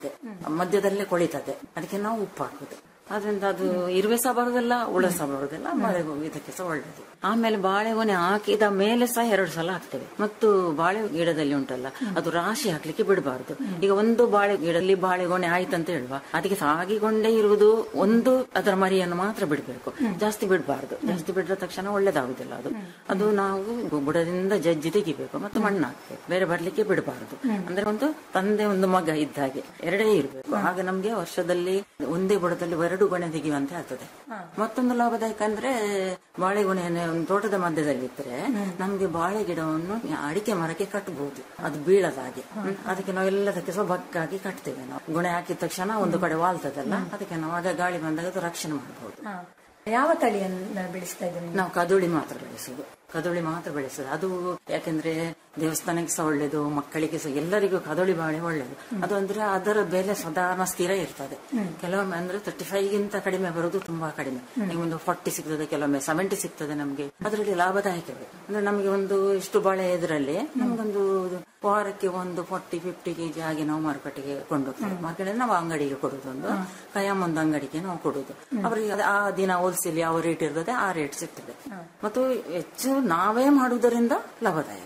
ಮಧ್ಯದಲ್ಲೇ ಕೊಳಿತದೆ ಅದಕ್ಕೆ ನಾವು ಉಪ್ಪು ಹಾಕುದು ಅದರಿಂದ ಅದು ಇರುವೆ ಸಹ ಬರುದಿಲ್ಲ ಹುಳ ಸಹ ಬರುದಿಲ್ಲ ಮಳೆ ಇದಕ್ಕೆ ಸಹ ಒಳ್ಳೇದು ಆಮೇಲೆ ಬಾಳೆಗೊನೆ ಹಾಕಿದ ಮೇಲೆ ಸಹ ಎರಡು ಸಲ ಹಾಕ್ತೇವೆ ಮತ್ತು ಬಾಳೆ ಗಿಡದಲ್ಲಿ ಉಂಟಲ್ಲ ಅದು ರಾಶಿ ಹಾಕ್ಲಿಕ್ಕೆ ಬಿಡಬಾರ್ದು ಈಗ ಒಂದು ಬಾಳೆ ಗಿಡದಲ್ಲಿ ಬಾಳೆಗೊನೆ ಆಯ್ತಂತ ಹೇಳುವ ಅದಕ್ಕೆ ಸಾಗಿಕೊಂಡೇ ಇರುವುದು ಒಂದು ಅದರ ಮರಿಯನ್ನು ಮಾತ್ರ ಬಿಡಬೇಕು ಜಾಸ್ತಿ ಬಿಡಬಾರ್ದು ಜಾಸ್ತಿ ಬಿಡ್ರ ತಕ್ಷಣ ಒಳ್ಳೇದಾಗುದಿಲ್ಲ ಅದು ಅದು ನಾವು ಬುಡದಿಂದ ಜಜ್ಜಿ ತೆಗಿಬೇಕು ಮತ್ತು ಮಣ್ಣು ಹಾಕ್ಬೇಕು ಬೇರೆ ಬರ್ಲಿಕ್ಕೆ ಬಿಡಬಾರದು ಅಂದ್ರೆ ಒಂದು ತಂದೆ ಒಂದು ಮಗ ಇದ್ದ ಹಾಗೆ ಎರಡೇ ಇರಬೇಕು ಆಗ ನಮ್ಗೆ ವರ್ಷದಲ್ಲಿ ಒಂದೇ ಬುಡದಲ್ಲಿ ಎರಡು ಗೊನೆ ತೆಗೆಯುವಂತೆ ಆಗ್ತದೆ ಮತ್ತೊಂದು ಲಾಭದಾಯಕ ಅಂದ್ರೆ ಬಾಳೆಗೊನೆಯನ್ನು ಒಂದು ತೋಟದ ಮಧ್ಯದಲ್ಲಿ ಇದ್ರೆ ನಮ್ಗೆ ಬಾಳೆ ಗಿಡವನ್ನು ಅಡಿಕೆ ಮರಕ್ಕೆ ಕಟ್ಟಬಹುದು ಅದು ಬೀಳದ ಹಾಗೆ ಹ್ಮ್. ಅದಕ್ಕೆ ನಾವು ಎಲ್ಲದಕ್ಕೆ ಸಹ ಬಕ್ಕಾಗಿ ಕಟ್ತೇವೆ ನಾವು ಗುಣೆ ಹಾಕಿದ ತಕ್ಷಣ ಒಂದು ಕಡೆ ವಾಲ್ತದಲ್ಲ ಅದಕ್ಕೆ ನಾವು ಆಗ ಗಾಳಿ ಬಂದಾಗ ಅದು ರಕ್ಷಣೆ ಮಾಡಬಹುದು ಯಾವ ತಳಿಯನ್ನ ಬೆಳೆಸ್ತಾ ಇದ್ದೀರಿ ನೀವು? ನಾವು ಕದುಳಿ ಮಾತ್ರ ಬೆಳೆಸುದು ಕದುಳಿ ಮಾತ್ರ ಬೆಳೆಸುದು ಅದು ಯಾಕೆಂದ್ರೆ ದೇವಸ್ಥಾನಕ್ಕೆ ಸಹ ಒಳ್ಳೇದು ಮಕ್ಕಳಿಗೆ ಸಹ ಎಲ್ಲರಿಗೂ ಕದುಳಿ ಬಾಳೆ ಒಳ್ಳೇದು ಅದು ಅಂದ್ರೆ ಅದರ ಬೆಲೆ ಸಾಧಾರಣ ಸ್ಥಿರ ಇರ್ತದೆ ಕೆಲವೊಮ್ಮೆ ಅಂದ್ರೆ ತರ್ಟಿ ಫೈವ್ ಗಿಂತ ಕಡಿಮೆ ಬರೋದು ತುಂಬಾ ಕಡಿಮೆ ಈಗ ಒಂದು ಫಾರ್ಟಿ ಸಿಗ್ತದೆ ಕೆಲವೊಮ್ಮೆ ಸೆವೆಂಟಿ ಸಿಗ್ತದೆ ನಮ್ಗೆ ಅದರಲ್ಲಿ ಲಾಭದಾಯಕವೇ ಅಂದ್ರೆ ನಮಗೆ ಒಂದು ಇಷ್ಟು ಬಾಳೆ ಇದರಲ್ಲಿ ನಮಗೊಂದು ವಾರಕ್ಕೆ ಒಂದು ಫಾರ್ಟಿ ಫಿಫ್ಟಿ ಕೆಜಿ ಆಗಿ ನಾವು ಮಾರುಕಟ್ಟೆಗೆ ಕೊಂಡೋಗ್ತೇವೆ ಮಾರ್ಕೆಟ್ ನಾವು ಅಂಗಡಿಗೆ ಕೊಡುದು ಒಂದು ಕಯಾಮ್ ಒಂದು ಅಂಗಡಿಗೆ ನಾವು ಕೊಡುದು ಅವರಿಗೆ ಅದು ಆ ದಿನ ಹೋಲ್ಸೇಲ್ ಯಾವ ರೇಟ್ ಇರ್ತದೆ ಆ ರೇಟ್ ಸಿಗ್ತದೆ ಮತ್ತು ಹೆಚ್ಚು ನಾವೇ ಮಾಡುವುದರಿಂದ ಲಾಭದಾಯಕ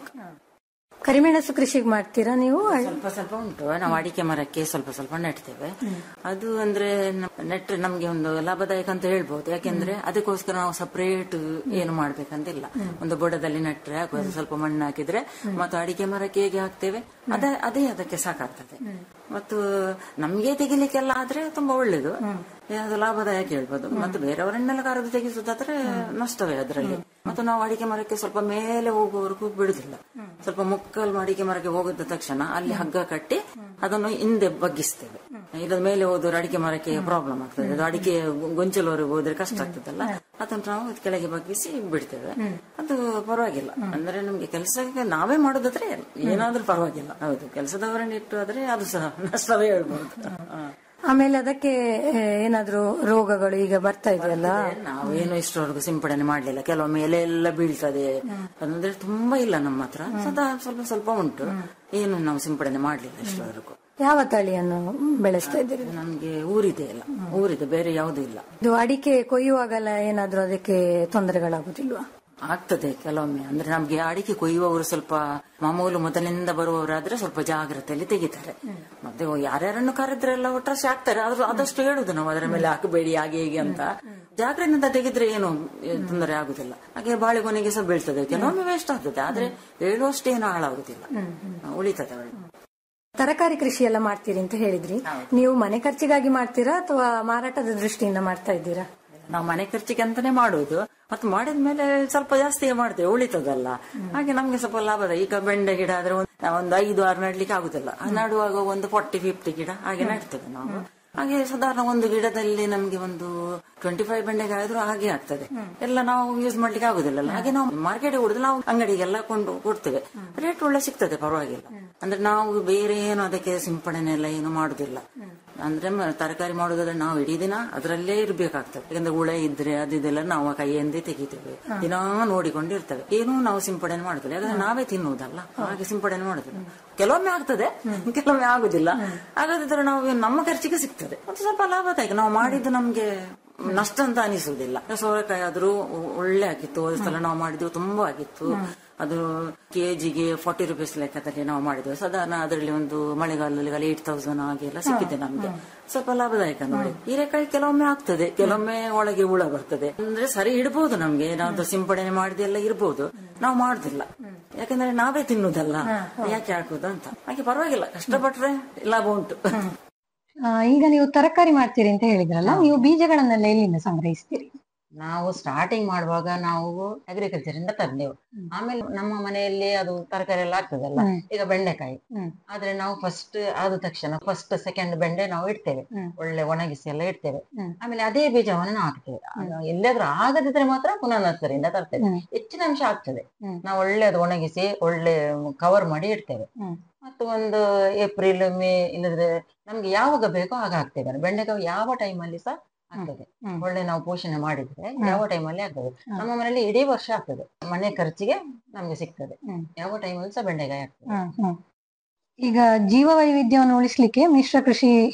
ಕರಿಮೆಣಸು ಕೃಷಿಗೆ ಮಾಡ್ತೀರಾ ನೀವು ಸ್ವಲ್ಪ ಸ್ವಲ್ಪ ಉಂಟು ನಾವು ಅಡಿಕೆ ಮರಕ್ಕೆ ಸ್ವಲ್ಪ ಸ್ವಲ್ಪ ನೆಡ್ತೇವೆ ಅದು ಅಂದ್ರೆ ನ- ನೆಟ್ರೆ ನಮ್ಗೆ ಒಂದು ಲಾಭದಾಯಕ ಅಂತ ಹೇಳ್ಬೋದು ಯಾಕೆಂದ್ರೆ ಅದಕ್ಕೋಸ್ಕರ ನಾವು ಸಪರೇಟ್ ಏನು ಮಾಡ್ಬೇಕಂತಿಲ್ಲ ಒಂದು ಬುಡದಲ್ಲಿ ನೆಟ್ರೆ ಹಾಕುವ ಸ್ವಲ್ಪ ಮಣ್ಣು ಹಾಕಿದ್ರೆ ಮತ್ತು ಅಡಿಕೆ ಮರಕ್ಕೆ ಹೇಗೆ ಹಾಕ್ತೇವೆ ಅದೇ ಅದೇ ಅದಕ್ಕೆ ಸಾಕಾಗ್ತದೆ ಮತ್ತು ನಮ್ಗೆ ತೆಗಿಲಿಕ್ಕೆಲ್ಲ ಆದ್ರೆ ತುಂಬಾ ಒಳ್ಳೇದು ಅದು ಲಾಭದಾಯಕ ಹೇಳ್ಬೋದು ಮತ್ತು ಬೇರೆಯವರನ್ನೆಲ್ಲ ಕರೆದು ತೆಗಿಸುದಾದ್ರೆ ನಷ್ಟವೇ ಅದರಲ್ಲಿ ಮತ್ತು ನಾವು ಅಡಿಕೆ ಮರಕ್ಕೆ ಸ್ವಲ್ಪ ಮೇಲೆ ಹೋಗುವವರೆಗೂ ಬಿಡುದಿಲ್ಲ ಸ್ವಲ್ಪ ಮುಕ್ಕಲ್ ಅಡಿಕೆ ಮರಕ್ಕೆ ಹೋಗಿದ ತಕ್ಷಣ ಅಲ್ಲಿ ಹಗ್ಗ ಕಟ್ಟಿ ಅದನ್ನು ಹಿಂದೆ ಬಗ್ಗಿಸ್ತೇವೆ ಇಲ್ಲದ ಮೇಲೆ ಹೋದವರು ಅಡಿಕೆ ಮರಕ್ಕೆ ಪ್ರಾಬ್ಲಮ್ ಆಗ್ತದೆ ಅದು ಅಡಿಕೆ ಗೊಂಚಲವರೆಗೆ ಹೋದ್ರೆ ಕಷ್ಟ ಆಗ್ತದಲ್ಲ ಅದನ್ನು ನಾವು ಕೆಳಗೆ ಬಗ್ಗಿಸಿ ಬಿಡ್ತೇವೆ ಅದು ಪರವಾಗಿಲ್ಲ ಅಂದ್ರೆ ನಮ್ಗೆ ಕೆಲಸಕ್ಕೆ ನಾವೇ ಮಾಡೋದಾದ್ರೆ ಏನಾದ್ರೂ ಪರವಾಗಿಲ್ಲ ಹೌದು ಕೆಲಸದವರನ್ನ ಇಟ್ಟು ಆದ್ರೆ ಅದು ಸಹ ನಷ್ಟವೇ ಹೇಳ್ಬೋದು ಹ. ಆಮೇಲೆ ಅದಕ್ಕೆ ಆ, ಏನಾದ್ರೂ ರೋಗಗಳು ಈಗ ಬರ್ತಾ ಇದೆಯಲ್ಲ ನಾವೇನು ಇಷ್ಟವರೆಗೂ ಸಿಂಪಡಣೆ ಮಾಡ್ಲಿಲ್ಲ ಕೆಲವೊಮ್ಮೆ ಎಲೆ ಎಲ್ಲ ಬೀಳ್ತದೆ ಅದಂದ್ರೆ ತುಂಬಾ ಇಲ್ಲ ನಮ್ಮ ಹತ್ರ ಸದಾ ಸ್ವಲ್ಪ ಸ್ವಲ್ಪ ಉಂಟು ಏನು ನಾವು ಸಿಂಪಡಣೆ ಮಾಡ್ಲಿಲ್ಲ ಇಷ್ಟವರೆಗೂ ಯಾವ ತಳಿಯನ್ನು ಬೆಳೆಸ್ತಾ ಇದ್ದೀರಿ ನಮ್ಗೆ ಊರಿದೆ ಇಲ್ಲ ಊರಿದೆ ಬೇರೆ ಯಾವುದೂ ಇಲ್ಲ ಇದು ಅಡಿಕೆ ಕೊಯ್ಯುವಾಗೆಲ್ಲ ಏನಾದ್ರೂ ಅದಕ್ಕೆ ತೊಂದರೆಗಳಾಗುದಿಲ್ವಾ ಆಗ್ತದೆ ಕೆಲವೊಮ್ಮೆ ಅಂದ್ರೆ ನಮ್ಗೆ ಅಡಿಕೆ ಕೊಯ್ಯುವವರು ಸ್ವಲ್ಪ ಮಾಮೂಲು ಮೊದಲಿನಿಂದ ಬರುವವರಾದ್ರೆ ಸ್ವಲ್ಪ ಜಾಗ್ರತೆಯಲ್ಲಿ ತೆಗಿತಾರೆ ಮತ್ತೆ ಯಾರ್ಯಾರನ್ನು ಕರೆದ್ರೆಲ್ಲ ಒಟ್ರಾಶಿ ಆಗ್ತಾರೆ ಆದ್ರೂ ಆದಷ್ಟು ಹೇಳುದು ನಾವು ಅದರ ಮೇಲೆ ಹಾಕಬೇಡಿ ಹಾಗೆ ಹೀಗೆ ಅಂತ ಜಾಗ್ರತೆಯಿಂದ ತೆಗಿದ್ರೆ ಏನು ಏ, ತೊಂದರೆ ಆಗುದಿಲ್ಲ ಹಾಗೆ ಬಾಳೆಗೊನೆಗೆ ಸಹ ಬೀಳ್ತದೆ ಕೆಲವೊಮ್ಮೆ ವೇಸ್ಟ್ ಆಗ್ತದೆ ಆದ್ರೆ ಹೇಳುವಷ್ಟು ಏನು ಹಾಳಾಗುದಿಲ್ಲ ಉಳಿತದೆ ಒಳ್ಳೆ ತರಕಾರಿ ಕೃಷಿ ಎಲ್ಲ ಮಾಡ್ತೀರಿ ಅಂತ ಹೇಳಿದ್ರಿ ನೀವು ಮನೆ ಖರ್ಚಿಗಾಗಿ ಮಾಡ್ತೀರಾ ಅಥವಾ ಮಾರಾಟದ ದೃಷ್ಟಿಯಿಂದ ಮಾಡ್ತಾ ಇದ್ದೀರಾ ನಾವು ಮನೆ ಖರ್ಚಿಗೆ ಅಂತಾನೆ ಮಾಡುದು ಮತ್ತೆ ಮಾಡಿದ್ಮೇಲೆ ಸ್ವಲ್ಪ ಜಾಸ್ತಿ ಮಾಡ್ತೇವೆ ಉಳಿತದಲ್ಲ ಹಾಗೆ ನಮ್ಗೆ ಸ್ವಲ್ಪ ಲಾಭದ ಈಗ ಬೆಂಡೆ ಗಿಡ ಆದ್ರೆ ಒಂದ್- ಒಂದು ಐದು ಆರು ನೆಡ್ಲಿಕ್ಕೆ ಆಗುದಿಲ್ಲ ಆ ನಡುವಾಗ ಒಂದು ಫಾರ್ಟಿ ಫಿಫ್ಟಿ ಗಿಡ ಹಾಗೆ ನೆಡ್ತೇವೆ ನಾವು ಹಾಗೆ ಸಾಧಾರಣ ಒಂದು ಗಿಡದಲ್ಲಿ ನಮ್ಗೆ ಒಂದು ಟ್ವೆಂಟಿ ಫೈವ್ ಬೆಂಡೆಗೆ ಆದ್ರೂ ಹಾಗೆ ಆಗ್ತದೆ ಎಲ್ಲ ನಾವು ಯೂಸ್ ಮಾಡ್ಲಿಕ್ಕೆ ಆಗುದಿಲ್ಲ ಹಾಗೆ ನಾವು ಮಾರ್ಕೆಟ್ ಕೊಡುದು ನಾವು ಅಂಗಡಿಗೆಲ್ಲ ಕೊಂಡು ಕೊಡ್ತೇವೆ ರೇಟ್ ಒಳ್ಳೆ ಸಿಗ್ತದೆ ಪರವಾಗಿಲ್ಲ ಅಂದ್ರೆ ನಾವು ಬೇರೆ ಏನು ಅದಕ್ಕೆ ಸಿಂಪಡಣೆ ಎಲ್ಲ ಏನು ಮಾಡುದಿಲ್ಲ ಅಂದ್ರೆ ಮ- ತರಕಾರಿ ಮಾಡುದಾದ್ರೆ ನಾವು ಇಡೀ ದಿನ ಅದರಲ್ಲೇ ಇರ್ಬೇಕಾಗ್ತದೆ ಯಾಕಂದ್ರೆ ಹುಳ ಇದ್ರೆ ಅದಿದೆಲ್ಲ ನಾವು ಕೈಯಿಂದೇ ತೆಗಿತೇವೆ ದಿನಾ ನೋಡಿಕೊಂಡಿರ್ತೇವೆ ಏನೂ ನಾವು ಸಿಂಪಡಣೆ ಮಾಡುದಿಲ್ಲ ಯಾಕಂದ್ರೆ ನಾವೇ ತಿನ್ನುವುದಲ್ಲ ಹಾಗೆ ಸಿಂಪಡಣೆ ಮಾಡುದಿಲ್ಲ ಕೆಲವೊಮ್ಮೆ ಆಗ್ತದೆ ಕೆಲವೊಮ್ಮೆ ಆಗುದಿಲ್ಲ ಹಾಗಾದ್ರೆ ನಾವು ನಮ್ಮ ಖರ್ಚಿಗೆ ಸಿಗ್ತದೆ ಮತ್ತೆ ಸ್ವಲ್ಪ ಲಾಭದಾಯಕ ನಾವು ಮಾಡಿದ್ದು ನಮ್ಗೆ ನಷ್ಟ ಅಂತ ಅನಿಸುವುದಿಲ್ಲ ಸೋರೆಕಾಯಿ ಆದ್ರೂ ಒಳ್ಳೆ ಆಗಿತ್ತು ಹೋದ ಸಲ ನಾವು ಮಾಡಿದ್ವು ತುಂಬಾ ಆಗಿತ್ತು ಅದು ಕೆಜಿಗೆ ಫಾರ್ಟಿ ರುಪೀಸ್ ಲೆಕ್ಕದಲ್ಲಿ ನಾವು ಮಾಡಿದ್ವಿ ಸಾಧಾರಣ ಅದರಲ್ಲಿ ಒಂದು ಮಳೆಗಾಲದಲ್ಲಿ ಏಟ್ ತೌಸಂಡ್ ಹಾಗೆ ಎಲ್ಲ ಸಿಕ್ಕಿದೆ ನಮ್ಗೆ ಸ್ವಲ್ಪ ಲಾಭದಾಯಕ ನೋಡಿ ಹೀರೆಕಾಯಿ ಕೆಲವೊಮ್ಮೆ ಆಗ್ತದೆ ಕೆಲವೊಮ್ಮೆ ಒಳಗೆ ಹುಳ ಬರ್ತದೆ ಅಂದ್ರೆ ಸರಿ ಇಡ್ಬೋದು ನಮ್ಗೆ ಏನಾದ್ರು ಸಿಂಪಡಣೆ ಮಾಡಿದೆಲ್ಲ ಇರ್ಬೋದು ನಾವು ಮಾಡುದಿಲ್ಲ ಯಾಕಂದ್ರೆ ನಾವೇ ತಿನ್ನುದಲ್ಲ ಯಾಕೆ ಹಾಕುದು ಅಂತ ಹಾಗೆ ಪರವಾಗಿಲ್ಲ ಕಷ್ಟಪಟ್ರೆ ಲಾಭ ಉಂಟು ಆ, ಈಗ ನೀವು ತರಕಾರಿ ಮಾಡ್ತೀರಿ ಅಂತ ಹೇಳಿದ್ರಲ್ಲ ನೀವು ಬೀಜಗಳನ್ನೆಲ್ಲ ಎಲ್ಲಿಂದ ಸಂಗ್ರಹಿಸ್ತೀರಿ ನಾವು ಸ್ಟಾರ್ಟಿಂಗ್ ಮಾಡುವಾಗ ನಾವು ಅಗ್ರಿಕಲ್ಚರ್ ಇಂದ ತಂದೆವು ಆಮೇಲೆ ನಮ್ಮ ಮನೆಯಲ್ಲಿ ಅದು ತರಕಾರಿ ಎಲ್ಲ ಆಗ್ತದಲ್ಲ ಈಗ ಬೆಂಡೆಕಾಯಿ ಆದ್ರೆ ನಾವು ಫಸ್ಟ್ ಆದ ತಕ್ಷಣ ಫಸ್ಟ್ ಸೆಕೆಂಡ್ ಬೆಂಡೆ ನಾವು ಇಡ್ತೇವೆ ಒಳ್ಳೆ ಒಣಗಿಸಿ ಎಲ್ಲ ಇಡ್ತೇವೆ ಆಮೇಲೆ ಅದೇ ಬೀಜವನ್ನು ನಾವು ಹಾಕ್ತೇವೆ ಅದು ಎಲ್ಲಿಯಾದ್ರೂ ಆಗದಿದ್ರೆ ಮಾತ್ರ ಪುನಃ ನರ್ಸರಿಯಿಂದ ತರ್ತೇವೆ ಹೆಚ್ಚಿನ ಅಂಶ ಆಗ್ತದೆ ನಾವು ಒಳ್ಳೆ ಅದು ಒಣಗಿಸಿ ಒಳ್ಳೆ ಕವರ್ ಮಾಡಿ ಇಡ್ತೇವೆ ಮತ್ತು ಒಂದು ಏಪ್ರಿಲ್ ಮೇ ಇಲ್ಲದ್ರೆ ನಮ್ಗೆ ಯಾವಾಗ ಬೇಕೋ ಆಗ ಹಾಕ್ತೇವೆ ಬೆಂಡೆಕಾಯಿ ಯಾವ ಟೈಮಲ್ಲಿ ಸಹ ಆಗ್ತದೆ ಒಳ್ಳೆ ನಾವು ಪೋಷಣೆ ಮಾಡಿದ್ರೆ ಯಾವ ಟೈಮಲ್ಲಿ ಆಗ್ತದೆ ನಮ್ಮ ಮನೆಯಲ್ಲಿ ಇಡೀ ವರ್ಷ ಆಗ್ತದೆ ಮನೆ ಖರ್ಚಿಗೆ ನಮ್ಗೆ ಸಿಗ್ತದೆ ಯಾವ ಟೈಮಲ್ಲಿ ಸಹ ಬೆಂಡೆಕಾಯಿ ಆಗ್ತದೆ ಈಗ ಜೀವ ವೈವಿಧ್ಯವನ್ನು ಉಳಿಸ್ಲಿಕ್ಕೆ ಮಿಶ್ರ ಕೃಷಿ